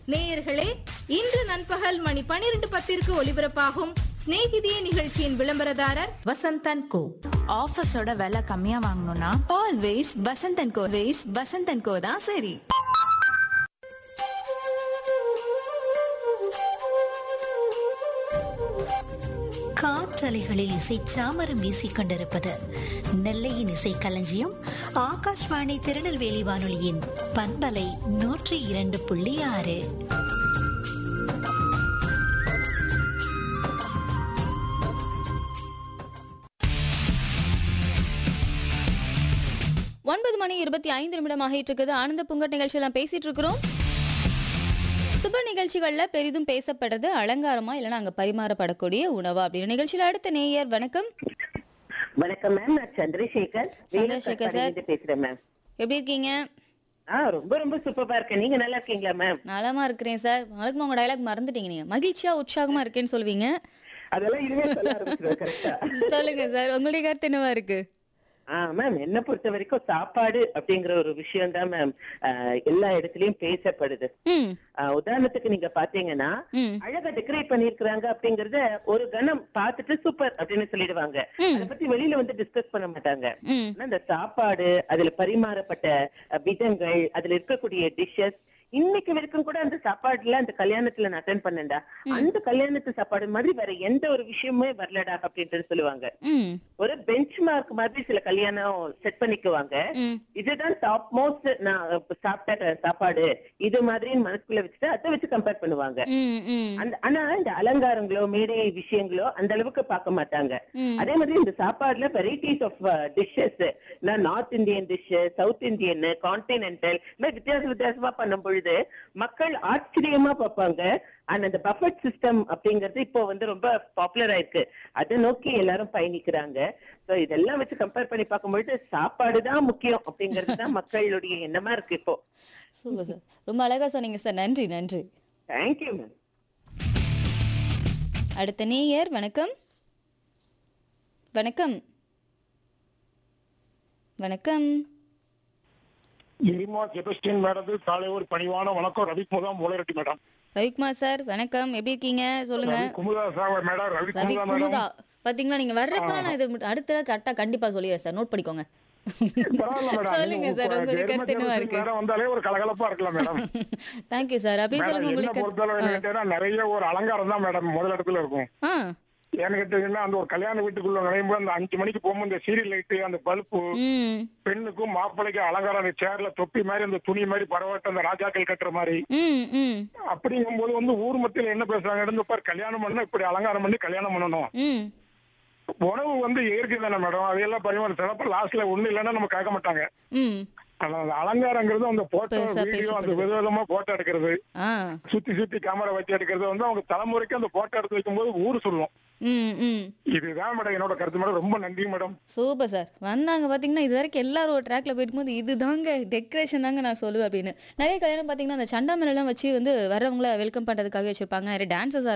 நேயர்களே இன்று நண்பகல் மணி பனிரெண்டு பத்திற்கு ஒலிபரப்பாகும் சிநேகிதியே நிகழ்ச்சியின் விளம்பரதாரர் வசந்தன் கோ ஆஃபீஸோட விலை கம்மியா வாங்கணும்னா ஆல்வேஸ் வசந்தன் கோ வேஸ் வசந்தன் கோ தான் சரி காற்றலைகளில் இசை சாமரம் வீசிக் கொண்டிருப்பது நெல்லையின் இசை களஞ்சியம் ஆகாஷ்வாணி திருநெல்வேலி வானொலியின் பண்பலை நூற்றி இரண்டு புள்ளி ஆறு ஒன்பது மணி இருபத்தி ஐந்து நிமிடம் ஆகிட்டு இருக்குது ஆனந்த புங்கட் நிகழ்ச்சியெல்லாம் பேசிட்டு இருக்கிறோம் சுப நிகழ்ச்சிகள்ல பெரிதும் பேசப்படுறது அலங்காரமா இல்லைன்னா அங்க பரிமாறப்படக்கூடிய உணவா அப்படின்னு நிகழ்ச்சியில அடுத்த நேயர் வணக்கம் வணக்கம் மேம் நான் சந்திரசேகர் சந்திரசேகர் சார். வேலூர் பேசுறேன் மேம் எப்படி இருக்கீங்க ஆ ரொம்ப ரொம்ப சூப்பரா இருக்கேன் நீங்க நல்லா இருக்கீங்களா மேம் நலமா இருக்கிறேன் சார் வழக்கமா உங்க டயலாக் மறந்துட்டீங்க நீங்க மகிழ்ச்சியா உற்சாகமா இருக்கேன்னு சொல்வீங்க அதெல்லாம் இதுவே சொல்ல ஆரம்பிச்சிருவேன் கரெக்டா சொல்லுங்க சார் உங்களுடைய கருத்து என்னவா இருக்கு ஆ மேம் என்ன பொறுத்த வரைக்கும் சாப்பாடு அப்படிங்கிற ஒரு விஷயம் தான் மேம் எல்லா இடத்துலயும் பேசப்படுது ம் ஆ, உதாரணத்துக்கு நீங்க பாத்தீங்கன்னா ம் அழகா டெக்கரேட் பண்ணிருக்கிறாங்க அப்படிங்கறத ஒரு கணம் பார்த்துட்டு சூப்பர் அப்படின்னு சொல்லிடுவாங்க ம். அத பத்தி வெளியில வந்து டிஸ்கஸ் பண்ண மாட்டாங்க ம் ஆனா இந்த சாப்பாடு அதுல பரிமாறப்பட்ட அஹ், விதங்கள் அதுல இருக்கக்கூடிய டிஷ்ஷஸ் இன்னைக்கு வரைக்கும் கூட அந்த சாப்பாடுல அந்த கல்யாணத்துல நான் அட்டன் பண்ணேன்டா அந்த கல்யாணத்து சாப்பாடு மாதிரி வேற எந்த ஒரு விஷயமுமே வரலடா அப்படின்ட்டு சொல்லுவாங்க ம் ஒரு பெஞ்ச் மார்க் மாதிரி சில கல்யாணம் செட் பண்ணிக்குவாங்க ம் இதுதான் டாப் மோஸ்ட் நான் இப்ப சாப்பிட்ட சாப்பாடு இது மாதிரின்னு மனசுக்குள்ள வச்சுட்டு அதை வச்சு கம்பேர் பண்ணுவாங்க ம் ம் அந்த ஆனா இந்த அலங்காரங்களோ மேடை விஷயங்களோ அந்த அளவுக்கு பார்க்க மாட்டாங்க ம். அதே மாதிரி இந்த சாப்பாடுல varieties of dishes north Indian dish south Indian continental வித்தியாச வித்தியாசமா பண்ணும் பொழுது மக்கள் ஆச்சரியமா பார்ப்பாங்க அண்ட் அந்த பஃபட் சிஸ்டம் அப்படிங்கிறது இப்போ வந்து ரொம்ப பாப்புலர் ஆயிருக்கு அதை நோக்கி எல்லாரும் பயணிக்கிறாங்க சோ இதெல்லாம் வச்சு கம்பேர் பண்ணி பார்க்கும்பொழுது சாப்பாடு தான் முக்கியம் அப்படிங்கிறது தான் மக்களுடைய எண்ணமா இருக்கு இப்போ சூப்பர் சார் ரொம்ப அழகா சொன்னீங்க சார் நன்றி நன்றி தேங்க்யூ மேம் அடுத்த நேயர் வணக்கம் வணக்கம் வணக்கம் எரிமா செபஸ்டியன் மேடத்து காலை ஒரு பணிவான வணக்கம் ரவி குமுதா மூலரெட்டி மேடம் ரவிக்குமார் சார் வணக்கம் எப்படி இருக்கீங்க சொல்லுங்க Ravi Kumudha sir madam Ravi Ravi Kumudha madam Kumudha பாத்தீங்களா நீங்க வர்றப்ப நான் இது மட்டும் அடுத்த கரெக்டா கண்டிப்பா சொல்லிடுறேன் சார் நோட் பண்ணிக்கோங்க பரவாயில்ல மேடம் சொல்லுங்க நீங்க சார் உங்களுடைய எரிமா கருத்து என்னவா செபஸ்டியன் இருக்கு மேடம் வந்தாலே ஒரு கலகலப்பா இருக்கலாம் மேடம் தேங்க்யூ சார் அப்படியே மேடம் சொல்லுங்க என்ன உங்களுக்கு பொறுத்தளவு என்ன கேட்டீங்கன்னா நிறைய ஒரு அலங்காரம் தான் மேடம் முதல் இடத்துல இருக்கும் ஆ ஏன்னு கேட்டீங்கன்னா அந்த ஒரு கல்யாண வீட்டுக்குள்ள நுழையும் போது அந்த அஞ்சு மணிக்கு போகும்போது இந்த சீரியல் லைட்டு அந்த பல்பு ம் பெண்ணுக்கும் மாப்பிள்ளைக்கும் அலங்காரம் அந்த சேர்ல தொப்பி மாதிரி அந்த துணி மாதிரி பரவாட்ட அந்த ராஜாக்கள் கட்டுற மாதிரி ம் ம் அப்படிங்கும்போது வந்து ஊர் மத்தியில என்ன பேசுறாங்க இருந்து பாரு கல்யாணம் பண்ணா இப்படி அலங்காரம் பண்ணி கல்யாணம் பண்ணணும் ம் உணவு வந்து இயற்கை தானே மேடம் அதையெல்லாம் பரிமாற சிறப்பு லாஸ்ட்ல ஒண்ணு இல்லைன்னா நம்ம கேட்க மாட்டாங்க ம் ஆனா அந்த அலங்காரங்கிறது அந்த போட்டோ பெருசா வீடியோ அந்த பேசப்படுது. விதவிதமா போட்டோ எடுக்கிறது ஆ சுத்தி சுத்தி கேமரா வச்சு எடுக்கிறது வந்து அவங்க தலைமுறைக்கு அந்த போட்டோ எடுத்து வைக்கும்போது ஊர் சொல்லும் ம் ம் இதுதான் மேடம் என்னோட கருத்து மேடம் ரொம்ப நன்றி மேடம் சூப்பர் சார் வந்தாங்க பார்த்தீங்கன்னா இது வரைக்கும் எல்லாரும் ஒரு ட்ராக்ல போயிட்டு இது தாங்க டெக்கரேஷன் தாங்க நான் சொல்லுவேன் அப்படின்னு நிறைய கல்யாணம் பார்த்தீங்கன்னா அந்த சண்டா மேலெல்லாம் வச்சு வந்து வர்றவங்கள வெல்கம் பண்ணுறதுக்காக வச்சிருப்பாங்க நிறைய டான்சஸாக